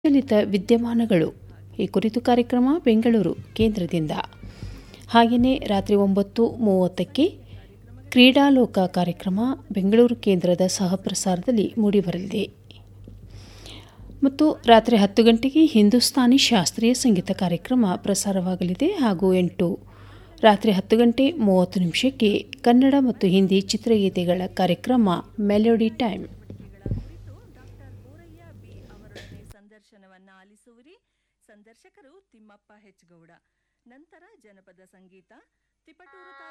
ಚಲಿತ ವಿದ್ಯಮಾನಗಳು ಈ ಕುರಿತು ಕಾರ್ಯಕ್ರಮ ಬೆಂಗಳೂರು ಕೇಂದ್ರದಿಂದ ಹಾಗೆಯೇ ರಾತ್ರಿ ಒಂಬತ್ತು ಮೂವತ್ತಕ್ಕೆ ಕ್ರೀಡಾಲೋಕ ಕಾರ್ಯಕ್ರಮ ಬೆಂಗಳೂರು ಕೇಂದ್ರದ ಸಹಪ್ರಸಾರದಲ್ಲಿ ಮೂಡಿಬರಲಿದೆ ಮತ್ತು ರಾತ್ರಿ ಹತ್ತು ಗಂಟೆಗೆ ಹಿಂದೂಸ್ತಾನಿ ಶಾಸ್ತ್ರೀಯ ಸಂಗೀತ ಕಾರ್ಯಕ್ರಮ ಪ್ರಸಾರವಾಗಲಿದೆ ಹಾಗೂ ಎಂಟು ರಾತ್ರಿ ಹತ್ತು ಗಂಟೆ ಮೂವತ್ತು ನಿಮಿಷಕ್ಕೆ ಕನ್ನಡ ಮತ್ತು ಹಿಂದಿ ಚಿತ್ರಗೀತೆಗಳ ಕಾರ್ಯಕ್ರಮ melody time doctor Borayya B ಅವರೊಡನೆ ಸಂದರ್ಶನವನ್ನ ಆಲಿಸುವಿರಿ ಸಂದರ್ಶಕರು ತಿಮ್ಮಪ್ಪ ಹೆಚ್ಗೌಡ ನಂತರ ಜನಪದ ಸಂಗೀತ ತಿಪಟೂರು